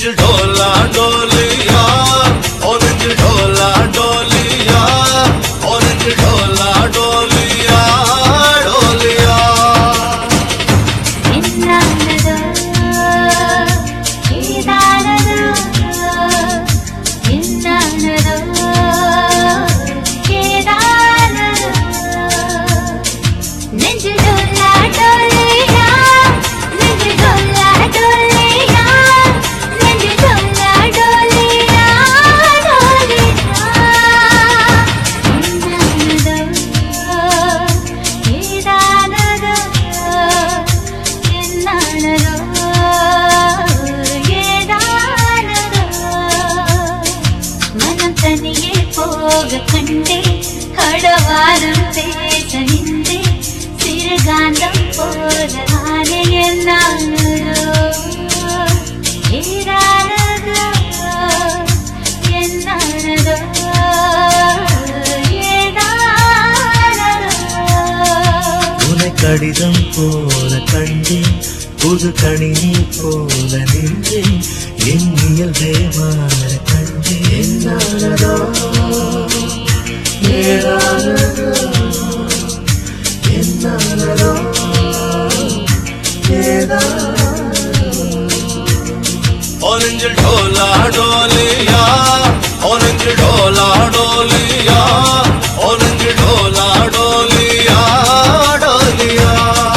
நெஞ்சில் டோலா டோலியா ஒனஞ்சு டோலா டோலியா ஒனஞ்சு டோலா டோலியா டோலியா എന്നാണത് ഏതാണത് എന്നാണത് ഏതാണത് നെഞ്ചു ഡോല ഡോലയാ നെഞ്ചു ഡോല ഡോലയാ നെഞ്ചു ഡോല ഡോലയാ ഡോലയാ എന്നാണത് ഏതാണത് എന്നാണത് ഏതാണത് மனம் தனியே போக கண்டே கடவாரம் பேச நின்றே சிறுகாந்தம் போதானே என்னானதோ ஏதானதோ என்னானதோ ஏதானதோ உனை கடிதம் போல கண்டேன் புது கணினி போல நின்றேன் என் இயல்பே மாற கண்டேன் என்னானதோ ஏதானதோ என்னானதோ ஒனஞ்சு டோலா டோலியா ஒனஞ்சு டோலா டோலியா ஒனஞ்சு டோலா டோலியா டோலியா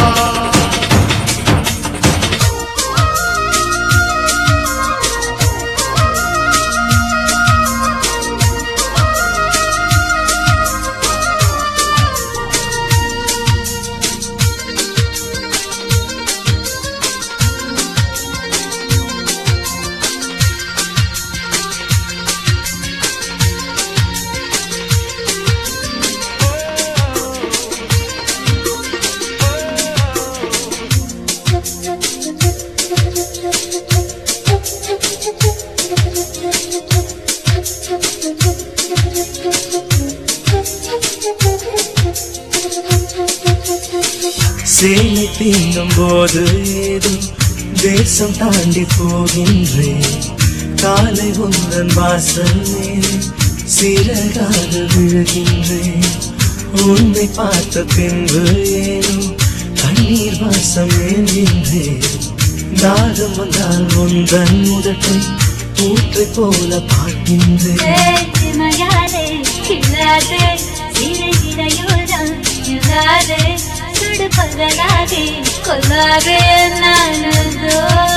சேலை தீண்டும் போது ஏதோ தேசம் தாண்டி போகின்றேன் காலை உந்தன் வாசல் மேலே சிறகாக விழுகின்றேன் உன்னை பார்த்த பின்பு ஏனோ கண்ணீர் வாசம் ஏங்கின்றேன் தாகம் வந்தால் உந்தன் முதட்டை ஊற்றை போல பார்க்கின்றேன் மயாலே கிளாதே சிறையிடையோரம் யுகாதே சுடு பகலாதே கொல்லாதே நானதோ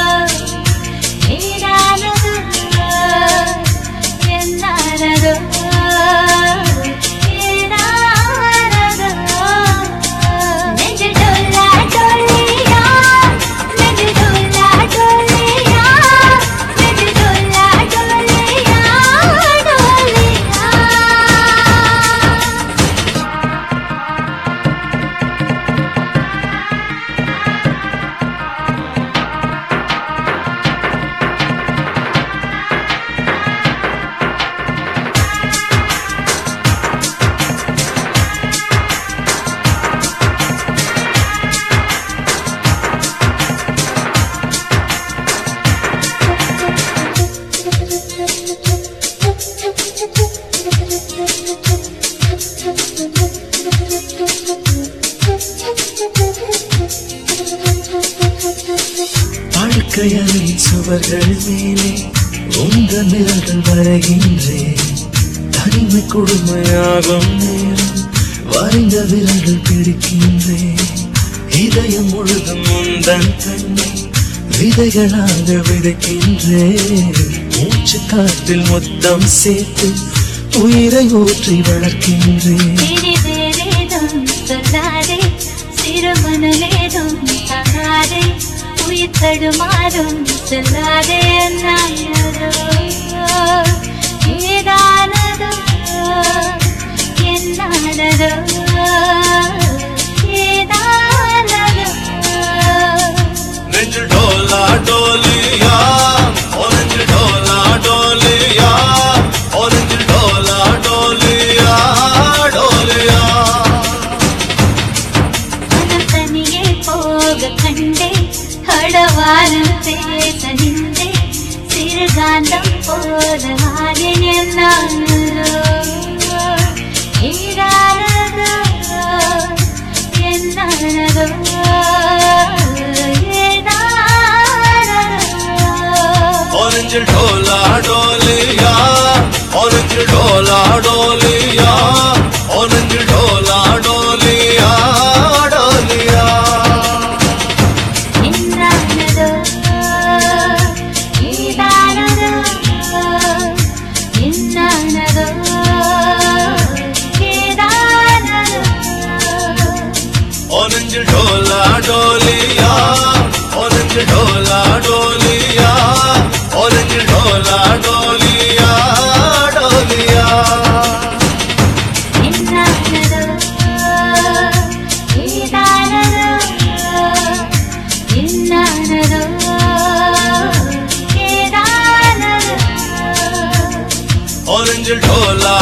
ஏதானதோ என்னானதோ ஏதானதோ நெஞ்சு டோலா டோலியா நெஞ்சு டோலா டோலியா நெஞ்சு டோலா டோலியா டோலியா வாழ்க்கையின் சுவர்கள் மேலே உங்கள் நிழல்கள் வரைகின்றேன் தனிமை கொடுமையாகும் நேரம் வரைந்த விரல்கள் பிடிக்கின்றேன் இதயம் முழுதும் உந்தன் கண்ணை விதைகளாக விதைக்கின்றேன் மூச்சு காற்றில் மொத்தம் சேர்த்து உயிரை ஊற்றி வளர்க்கின்றேன் சிறிதேதேதும் சொல்லாதே சிறுமனலேதும் தகாதே உயிர் தடுமாறும் சொல்லாதே நாயதோ ஏதானதோ என்னானதோ ஏதானதோ நெஞ்சு டோலா டோலியா ஒனஞ்சு டோலா டோலியா ஒனஞ்சு டோலா டோலியா டோலியா மனம் தனியே போக கண்டே கடவாரம் பேச நின்றே சிறு ऑरेंज ढोला डोलिया ऑरेंज ढोला डोलिया ऑरेंज ढोला डोलिया डोलिया இன்னானதோ இதானதோ இன்னானதோ இதானதோ ऑरेंज ढोला डोलिया ऑरेंज ढोला डोलिया ऑरेंज ढोला डोलिया डोलिया இன்னானதோ இதானதோ இன்னானதோ இதானதோ ऑरेंज ढोला